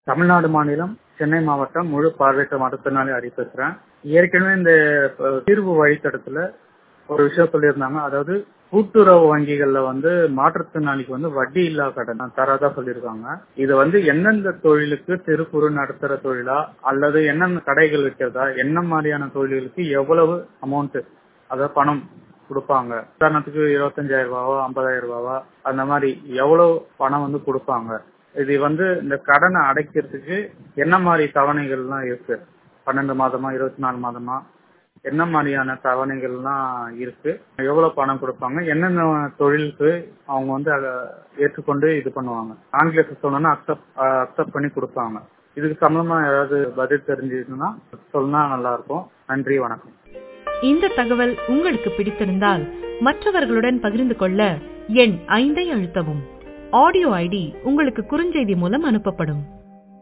தமிழ்நாடு மாநிலம் சென்னை மாவட்டம் முழு பார்வையற்ற மாற்றுத்திறனாளி ஹரி பேசுறேன் ஏற்கனவே இந்த அஹ், தீர்வு வழித்தடத்துல ஒரு விஷயம் சொல்லியிருந்தாங்க அதாவது கூட்டுறவு வங்கிகள்ல வந்து மாற்றுத்திறனாளிக்கு வந்து வட்டி இல்லா கடன் தராதா சொல்லியிருக்காங்க இது வந்து எந்தெந்த தொழிலுக்கு சிறு குறு நடுத்தர தொழிலா அல்லது என்னென்ன கடைகள் வைக்கிறதா என்ன மாதிரியான தொழில்களுக்கு எவ்வளவு அமௌண்ட் அதாவது பணம் கொடுப்பாங்க உதாரணத்துக்கு இருபத்தஞ்சாயிரம் ரூபாவா ஐம்பதாயிரம் ரூபாவா அந்த மாதிரி எவ்வளவு பணம் வந்து கொடுப்பாங்க இது வந்து இந்த கடனை அடைக்கிறதுக்கு என்ன மாதிரி தவணைகள்லாம் இருக்கு பன்னெண்டு மாதமா இருபத்தி நாலு மாதமா என்ன மாதிரியான தவணைகள்லாம் இருக்கு எவ்வளவு பணம் கொடுப்பாங்க என்னென்ன தொழிலுக்கு அவங்க வந்து அதை ஏற்றுக்கொண்டு இது பண்ணுவாங்க ஆங்கிலத்தில் சொல்லணும்னா அக்செப்ட் அக்செப்ட் பண்ணி கொடுப்பாங்க இதுக்கு சம்பந்தமா ஏதாவது பதில் தெரிஞ்சதுன்னா சொன்னா நல்லா இருக்கும் நன்றி வணக்கம் இந்த தகவல் உங்களுக்கு பிடித்திருந்தால் மற்றவர்களுடன் பகிர்ந்து கொள்ள எண் ஐந்தை அழுத்தவும் ஆடியோ ஐடி உங்களுக்கு குறுஞ்செய்தி மூலம் அனுப்பப்படும்